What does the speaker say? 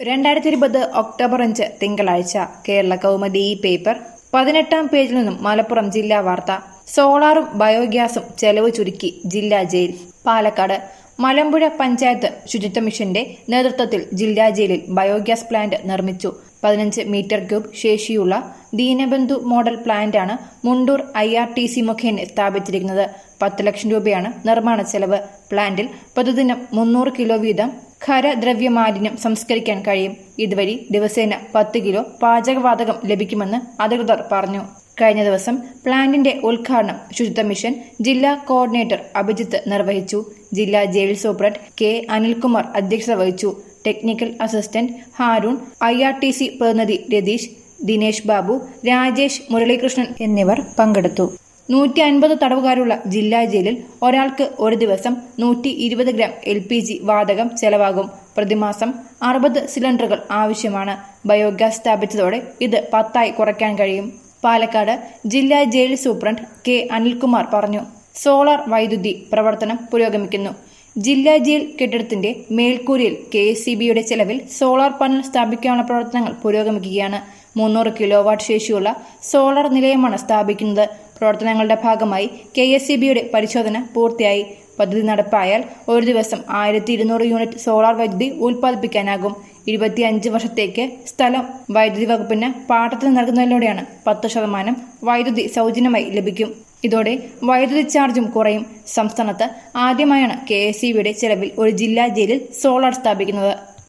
രണ്ടായിരത്തി ഇരുപത് ഒക്ടോബർ അഞ്ച് തിങ്കളാഴ്ച കേരള കൗമുദി ഈ പേപ്പർ പതിനെട്ടാം പേജിൽ നിന്നും മലപ്പുറം ജില്ലാ വാർത്ത സോളാറും ബയോഗ്യാസും ചെലവ് ചുരുക്കി ജില്ലാ ജയിൽ പാലക്കാട് മലമ്പുഴ പഞ്ചായത്ത് ശുചിത്വ മിഷന്റെ നേതൃത്വത്തിൽ ജില്ലാ ജയിലിൽ ബയോഗ്യാസ് പ്ലാന്റ് നിർമ്മിച്ചു പതിനഞ്ച് മീറ്റർ ക്യൂബ് ശേഷിയുള്ള ദീനബന്ധു മോഡൽ പ്ലാന്റാണ് Mundur I R T C മുഖേന സ്ഥാപിച്ചിരിക്കുന്നത് പത്ത് ലക്ഷം രൂപയാണ് നിർമ്മാണ ചെലവ് പ്ലാന്റിൽ പ്രതിദിനം മുന്നൂറ് കിലോ വീതം ഖരദ്രവ്യ മാലിന്യം സംസ്കരിക്കാൻ കഴിയും ഇതുവഴി ദിവസേന പത്ത് കിലോ പാചകവാതകം ലഭിക്കുമെന്ന് അധികൃതർ പറഞ്ഞു കഴിഞ്ഞ ദിവസം പ്ലാന്റിന്റെ ഉദ്ഘാടനം ശുചിത്വ മിഷൻ ജില്ലാ കോർഡിനേറ്റർ അഭിജിത്ത് നിർവഹിച്ചു ജില്ലാ ജയിൽ സൂപ്രണ്ട് കെ അനിൽകുമാർ അധ്യക്ഷത വഹിച്ചു technical assistant Haroon I R T C പ്രതിനിധി രതീഷ് ദിനേശ് ബാബു രാജേഷ് മുരളീകൃഷ്ണൻ എന്നിവർ പങ്കെടുത്തു നൂറ്റി അൻപത് തടവുകാരുള്ള ജില്ലാ ജയിലിൽ ഒരാൾക്ക് ഒരു ദിവസം നൂറ്റി ഇരുപത് ഗ്രാം എൽ പി ജി വാതകം ചെലവാകും പ്രതിമാസം അറുപത് സിലിണ്ടറുകൾ ആവശ്യമാണ് ബയോഗ്യാസ് സ്ഥാപിച്ചതോടെ ഇത് പത്തായി കുറയ്ക്കാൻ കഴിയും പാലക്കാട് ജില്ലാ ജയിൽ സൂപ്രണ്ട് കെ അനിൽകുമാർ പറഞ്ഞു സോളാർ വൈദ്യുതി പ്രവർത്തനം പുരോഗമിക്കുന്നു ജില്ലാ ജയിൽ കെട്ടിടത്തിന്റെ മേൽക്കൂരയിൽ കെ എസ് സി ബിയുടെ ചെലവിൽ സോളാർ പാനൽ സ്ഥാപിക്കാനുള്ള പ്രവർത്തനങ്ങൾ പുരോഗമിക്കുകയാണ് മുന്നൂറ് കിലോ വാട്ട് ശേഷിയുള്ള സോളാർ നിലയമാണ് സ്ഥാപിക്കുന്നത് പ്രവർത്തനങ്ങളുടെ ഭാഗമായി കെ എസ് സി ബിയുടെ പരിശോധന പൂർത്തിയായി പദ്ധതി നടപ്പായാൽ ഒരു ദിവസം ആയിരത്തി ഇരുന്നൂറ് യൂണിറ്റ് സോളാർ വൈദ്യുതി ഉൽപ്പാദിപ്പിക്കാനാകും ഇരുപത്തിയഞ്ച് വർഷത്തേക്ക് സ്ഥലം വൈദ്യുതി വകുപ്പിന് പാട്ടത്തിന് നൽകുന്നതിലൂടെയാണ് പത്ത് ശതമാനം വൈദ്യുതി സൗജന്യമായി ലഭിക്കും ഇതോടെ വൈദ്യുതി ചാർജും കുറയും സംസ്ഥാനത്ത് ആദ്യമായാണ് കെ എസ് ചെലവിൽ ഒരു ജില്ലാ ജയിലിൽ സോളാർ സ്ഥാപിക്കുന്നത്